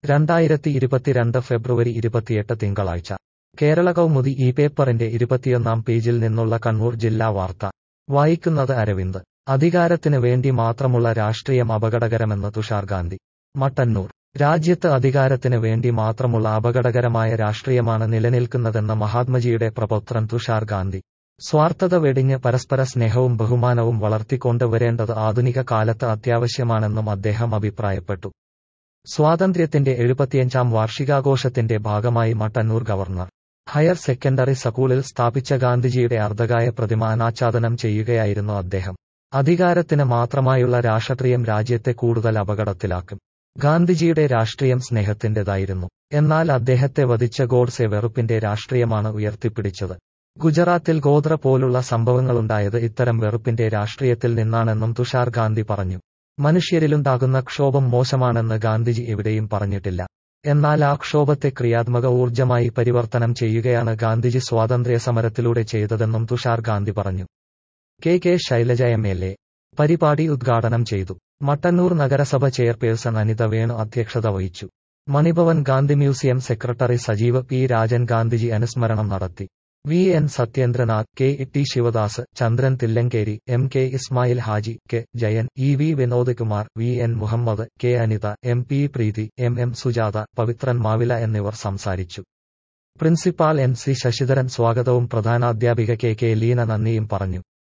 രണ്ടായിരത്തി ഇരുപത്തിരണ്ട് ഫെബ്രുവരി ഇരുപത്തിയെട്ട് തിങ്കളാഴ്ച കേരള കൗമുദി ഈ പേപ്പറിന്റെ ഇരുപത്തിയൊന്നാം പേജിൽ നിന്നുള്ള കണ്ണൂർ ജില്ലാ വാർത്ത വായിക്കുന്നത് അരവിന്ദ് അധികാരത്തിന് വേണ്ടി മാത്രമുള്ള രാഷ്ട്രീയം അപകടകരമെന്ന് തുഷാർ ഗാന്ധി മട്ടന്നൂർ രാജ്യത്ത് അധികാരത്തിന് വേണ്ടി മാത്രമുള്ള അപകടകരമായ രാഷ്ട്രീയമാണ് നിലനിൽക്കുന്നതെന്ന് മഹാത്മജിയുടെ പ്രപൗത്രൻ തുഷാർ ഗാന്ധി സ്വാർത്ഥത വെടിഞ്ഞ് പരസ്പര സ്നേഹവും ബഹുമാനവും വളർത്തിക്കൊണ്ടുവരേണ്ടത് ആധുനിക കാലത്ത് അത്യാവശ്യമാണെന്നും അദ്ദേഹം അഭിപ്രായപ്പെട്ടു സ്വാതന്ത്ര്യത്തിന്റെ എഴുപത്തിയഞ്ചാം വാർഷികാഘോഷത്തിന്റെ ഭാഗമായി മട്ടന്നൂർ ഗവർണർ ഹയർ സെക്കൻഡറി സ്കൂളിൽ സ്ഥാപിച്ച ഗാന്ധിജിയുടെ അർദ്ധകായ പ്രതിമ അനാച്ഛാദനം ചെയ്യുകയായിരുന്നു അദ്ദേഹം അധികാരത്തിന് മാത്രമായുള്ള രാഷ്ട്രീയം രാജ്യത്തെ കൂടുതൽ അപകടത്തിലാക്കും ഗാന്ധിജിയുടെ രാഷ്ട്രീയം സ്നേഹത്തിന്റേതായിരുന്നു എന്നാൽ അദ്ദേഹത്തെ വധിച്ച ഗോഡ്സെ വെറുപ്പിന്റെ രാഷ്ട്രീയമാണ് ഉയർത്തിപ്പിടിച്ചത് ഗുജറാത്തിൽ ഗോത്ര പോലുള്ള സംഭവങ്ങളുണ്ടായത് ഇത്തരം വെറുപ്പിന്റെ രാഷ്ട്രീയത്തിൽ നിന്നാണെന്നും തുഷാർ ഗാന്ധി പറഞ്ഞു മനുഷ്യരിലുണ്ടാകുന്ന ക്ഷോഭം മോശമാണെന്ന് ഗാന്ധിജി എവിടെയും പറഞ്ഞിട്ടില്ല എന്നാൽ ആ ക്ഷോഭത്തെ ക്രിയാത്മക ഊർജമായി പരിവർത്തനം ചെയ്യുകയാണ് ഗാന്ധിജി സ്വാതന്ത്ര്യ സമരത്തിലൂടെ ചെയ്തതെന്നും തുഷാർ ഗാന്ധി പറഞ്ഞു K K Shailaja M L A പരിപാടി ഉദ്ഘാടനം ചെയ്തു മട്ടന്നൂർ നഗരസഭ ചെയർപേഴ്സൺ അനിത വേണു അധ്യക്ഷത വഹിച്ചു Manibhavan Gandhi museum secretary Sajeev P Rajan Gandhiji അനുസ്മരണം നടത്തി V N Sathyendranath K T Sivadas Chandran Thillankeri M K Ismail Haji K Jayan E V Vinod Kumar V N Muhammad K Anitha M P Preethi M M Sujatha Pavithran Mavila എന്നിവർ സംസാരിച്ചു പ്രിൻസിപ്പാൾ എൻ സി ശശിധരൻ സ്വാഗതവും പ്രധാനാധ്യാപിക കെ കെ ലീന നന്ദിയും പറഞ്ഞു